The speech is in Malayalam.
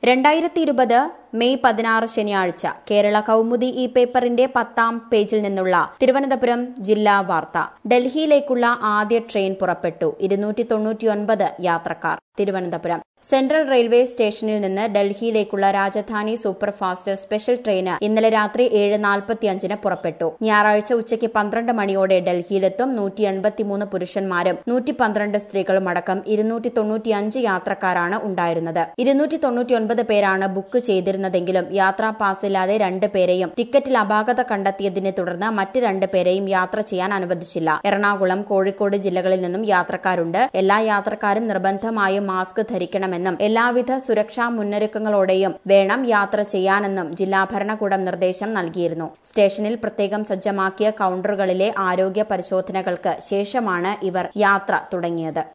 രണ്ടായിരത്തി ഇരുപത് മെയ് പതിനാറ് ശനിയാഴ്ച കേരള കൗമുദി ഈ പേപ്പറിന്റെ പത്താം പേജിൽ നിന്നുള്ള തിരുവനന്തപുരം ജില്ലാ വാർത്ത ഡൽഹിയിലേക്കുള്ള ആദ്യ ട്രെയിൻ പുറപ്പെട്ടു ഇരുന്നൂറ്റി തൊണ്ണൂറ്റിയൊൻപത് യാത്രക്കാർ തിരുവനന്തപുരം സെൻട്രൽ റെയിൽവേ സ്റ്റേഷനിൽ നിന്ന് ഡൽഹിയിലേക്കുള്ള രാജധാനി സൂപ്പർഫാസ്റ്റ് സ്പെഷ്യൽ ട്രെയിന് ഇന്നലെ രാത്രി ഏഴ് നാൽപ്പത്തിയഞ്ചിന് പുറപ്പെട്ടു ഞായറാഴ്ച ഉച്ചയ്ക്ക് പന്ത്രണ്ട് മണിയോടെ ഡൽഹിയിലെത്തും നൂറ്റി എൺപത്തിമൂന്ന് പുരുഷന്മാരും നൂറ്റി പന്ത്രണ്ട് സ്ത്രീകളും അടക്കം ഇരുന്നൂറ്റി തൊണ്ണൂറ്റിയഞ്ച് യാത്രക്കാരാണ് ഉണ്ടായിരുന്നത് ഇരുന്നൂറ്റി തൊണ്ണൂറ്റിയൊൻപത് പേരാണ് ബുക്ക് ചെയ്തിരുന്നതെങ്കിലും യാത്രാ പാസില്ലാതെ രണ്ട് പേരെയും ടിക്കറ്റിൽ അപാകത കണ്ടെത്തിയതിനെ തുടർന്ന് മറ്റ് രണ്ട് പേരെയും യാത്ര ചെയ്യാൻ അനുവദിച്ചില്ല എറണാകുളം കോഴിക്കോട് ജില്ലകളിൽ നിന്നും യാത്രക്കാരുണ്ട് എല്ലാ യാത്രക്കാരും നിർബന്ധമായും മാസ്ക് ധരിക്കണമെന്നും എല്ലാവിധ സുരക്ഷാ മുന്നൊരുക്കങ്ങളോടെയും വേണം യാത്ര ചെയ്യാനെന്നും ജില്ലാ ഭരണകൂടം നിർദ്ദേശം നൽകിയിരുന്നു സ്റ്റേഷനിൽ പ്രത്യേകം സജ്ജമാക്കിയ കൌണ്ടറുകളിലെ ആരോഗ്യ പരിശോധനകൾക്ക് ശേഷമാണ് ഇവർ യാത്ര തുടങ്ങിയത്